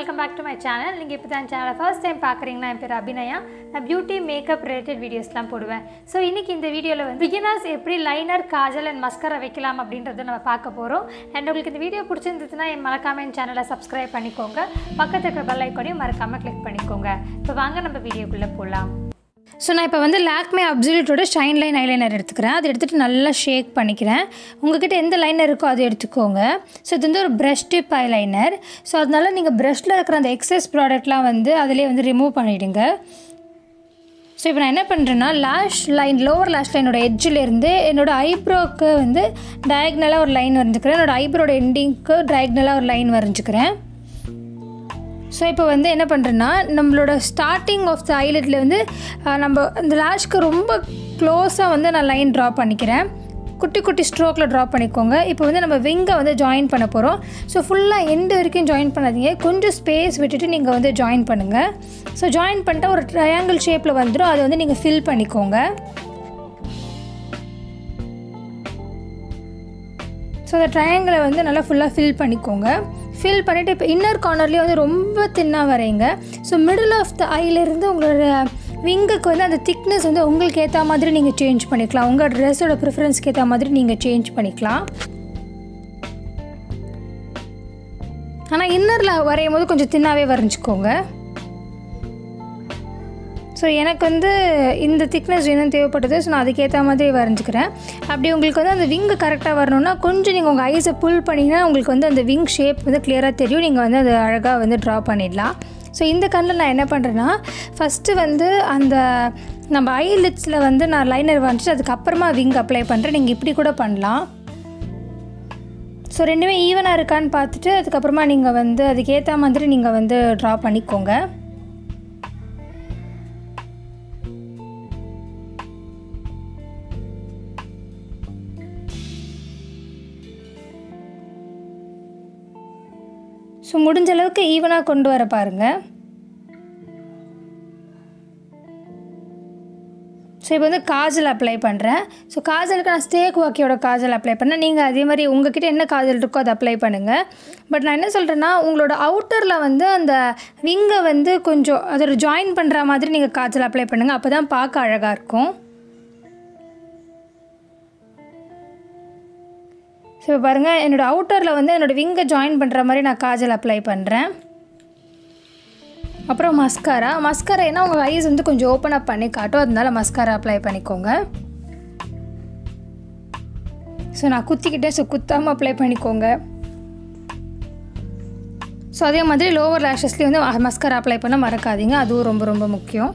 welcome back to my channel நீங்கள் இப்போ தான் சேனலை ஃபர்ஸ்ட் டைம் பார்க்குறீங்கன்னா என் பேர் அபிநயா நான் பியூட்டி மேக்கப் ரிலேட்டட் வீடியோஸ்லாம் போடுவேன் ஸோ இன்றைக்கி இந்த வீடியோவில் வந்து பிகினர்ஸ் எப்படி லைனர் காஜல் அண்ட் மஸ்கரா வைக்கலாம் அப்படின்றத நம்ம பார்க்க போகிறோம் அண்ட் உங்களுக்கு இந்த வீடியோ பிடிச்சிருந்ததுன்னா என் மறக்காமல் என் சேனலை சப்ஸ்கிரைப் பண்ணிக்கோங்க பக்கத்தில் இருக்கிற பெல் ஐக்கானையும் மறக்காமல் கிளிக் பண்ணிக்கோங்க இப்போ வாங்க நம்ம வீடியோக்குள்ளே போகலாம் ஸோ நான் இப்போ வந்து லாக்மே அப்சல்யூட்டோட ஷைன் லைன் ஐலைனர் எடுத்துக்கிறேன் அதை எடுத்துகிட்டு நல்லா ஷேக் பண்ணிக்கிறேன் உங்ககிட்ட எந்த லைனர் இருக்கோ அதை எடுத்துக்கோங்க ஸோ இது வந்து ஒரு ப்ரஷ் டிப் ஐலைனர் ஸோ அதனால நீங்கள் ப்ரஷில் இருக்கிற அந்த எக்ஸஸ் ப்ராடக்ட்லாம் வந்து அதிலே வந்து ரிமூவ் பண்ணிவிடுங்க ஸோ இப்போ நான் என்ன பண்ணுறேன்னா லேஷ் லைன் லோவர் லேஷ் லைனோட எட்ஜிலேருந்து என்னோடய ஐப்ரோக்கு வந்து டயக்னலாக ஒரு லைன் வரைஞ்சிக்கிறேன் என்னோடய ஐப்ரோட எண்டிங்க்கு டயக்னலாக ஒரு லைன் வரைஞ்சிக்கிறேன் ஸோ இப்போ வந்து என்ன பண்ணுறேன்னா நம்மளோட ஸ்டார்டிங் ஆஃப் த ஐலெட்டில் வந்து அஹ், நம்ம அந்த லேஷ்க்கு ரொம்ப க்ளோஸாக வந்து நான் லைன் ட்ரா பண்ணிக்கிறேன் குட்டி குட்டி ஸ்ட்ரோக்கில் ட்ரா பண்ணிக்கோங்க இப்போ வந்து நம்ம விங்கை வந்து ஜாயின் பண்ண போகிறோம் ஸோ ஃபுல்லாக எண்டு வரைக்கும் ஜாயின் பண்ணாதீங்க கொஞ்சம் ஸ்பேஸ் விட்டுட்டு நீங்கள் வந்து ஜாயின் பண்ணுங்கள் ஸோ ஜாயின் பண்ணிட்டா ஒரு ட்ரையாங்கிள் ஷேப்பில் வந்துடும் அதை வந்து நீங்கள் ஃபில் பண்ணிக்கோங்க ஸோ அந்த ட்ரையாங்கிளை வந்து நல்லா ஃபுல்லாக ஃபில் பண்ணிக்கோங்க ஃபில் பண்ணிவிட்டு இப்போ இன்னர் கார்னர்லேயே வந்து ரொம்ப தின்னாக வரைங்க ஸோ மிடில் ஆஃப் த ஐலேருந்து உங்களோட விங்குக்கு வந்து அந்த திக்னஸ் வந்து உங்களுக்கு ஏற்ற மாதிரி நீங்கள் சேஞ்ச் பண்ணிக்கலாம் உங்கள் ட்ரெஸ்ஸோட ப்ரிஃபரன்ஸ்க்கு ஏற்ற மாதிரி நீங்கள் சேஞ்ச் பண்ணிக்கலாம் ஆனால் இன்னரில் வரையும் போது கொஞ்சம் தின்னாகவே வரைஞ்சிக்கோங்க ஸோ எனக்கு வந்து இந்த திக்னஸ் வேணும் தேவைப்பட்டது ஸோ நான் அதுக்கேற்ற மாதிரி வரைஞ்சிக்கிறேன் அப்படி உங்களுக்கு வந்து அந்த விங்கு கரெக்டாக வரணும்னா கொஞ்சம் நீங்கள் உங்கள் ஐஸை புல் பண்ணிங்கன்னா உங்களுக்கு வந்து அந்த விங் ஷேப் வந்து கிளியராக தெரியும் நீங்கள் வந்து அதை அழகாக வந்து ட்ரா பண்ணிடலாம் ஸோ இந்த கண்ணில் நான் என்ன பண்ணுறேன்னா ஃபஸ்ட்டு வந்து அந்த நம்ம ஐ லிட்ஸில் வந்து நான் லைனர் வரைஞ்சிட்டு அதுக்கப்புறமா விங் அப்ளை பண்ணுறேன் நீங்கள் இப்படி கூட பண்ணலாம் ஸோ ரெண்டுமே ஈவனாக இருக்கான்னு பார்த்துட்டு அதுக்கப்புறமா நீங்கள் வந்து அதுக்கேற்ற மாதிரி நீங்கள் வந்து ட்ரா பண்ணிக்கோங்க ஸோ முடிஞ்ச அளவுக்கு ஈவனாக கொண்டு வர பாருங்கள் ஸோ இப்போ வந்து காஜல் அப்ளை பண்ணுறேன் ஸோ காஜலுக்கு நான் ஸ்டேக் வாக்கியோட காஜல் அப்ளை பண்ணேன் நீங்கள் அதே மாதிரி உங்ககிட்ட என்ன காஜல் இருக்கோ அதை அப்ளை பண்ணுங்கள் பட் நான் என்ன சொல்கிறேன்னா உங்களோட அவுட்டரில் வந்து அந்த விங்கை வந்து கொஞ்சம் அதோட ஜாயின் பண்ணுற மாதிரி நீங்கள் காஜல் அப்ளை பண்ணுங்கள் அப்போ தான் பார்க்க அழகாக இருக்கும் ஸோ இப்போ பாருங்கள் என்னோடய அவுட்டரில் வந்து என்னோடய விங்கை ஜாயின் பண்ணுற மாதிரி நான் காஜல் அப்ளை பண்ணுறேன் அப்புறம் மஸ்காரா மஸ்காரா ஏன்னா உங்கள் ஐஸ் வந்து கொஞ்சம் ஓப்பன் அப் பண்ணி காட்டும் அதனால மஸ்காரா அப்ளை பண்ணிக்கோங்க ஸோ நான் குத்திக்கிட்டேன் ஸோ குத்தாமல் அப்ளை பண்ணிக்கோங்க ஸோ அதே மாதிரி லோவர் லேஷஸ்லேயும் வந்து மஸ்காரா அப்ளை பண்ண மறக்காதீங்க அதுவும் ரொம்ப ரொம்ப முக்கியம்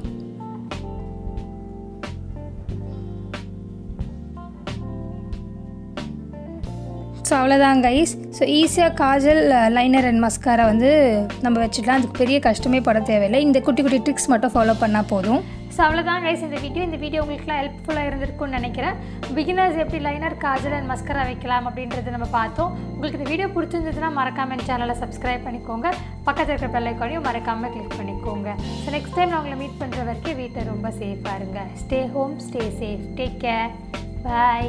ஸோ அவ்வளோதான் கைஸ் ஸோ ஈஸியாக காஜல் லைனர் அண்ட் மஸ்காரா வந்து நம்ம வச்சுக்கலாம் அதுக்கு பெரிய கஷ்டமே பட தேவையில்லை இந்த குட்டி குட்டி ட்ரிக்ஸ் மட்டும் ஃபாலோ பண்ணால் போதும் ஸோ அவ்வளோதான் கைஸ் இந்த வீடியோ இந்த வீடியோ உங்களுக்குலாம் ஹெல்ப்ஃபுல்லாக இருந்திருக்கும்னு நினைக்கிறேன் பிகினர்ஸ் எப்படி லைனர் காஜல் அண்ட் மஸ்கரா வைக்கலாம் அப்படின்றது நம்ம பார்த்தோம் உங்களுக்கு இந்த வீடியோ பிடிச்சிருந்ததுன்னா மறக்காம என் சேனலை சப்ஸ்கிரைப் பண்ணிக்கோங்க பக்கத்தில் இருக்கிற பெல் ஐக்கானையும் மறக்காமல் கிளிக் பண்ணிக்கோங்க ஸோ நெக்ஸ்ட் டைம் நான் உங்களை மீட் பண்ணுற வரைக்கும் வீட்டை ரொம்ப சேஃபாக இருங்க stay home stay safe take care பாய்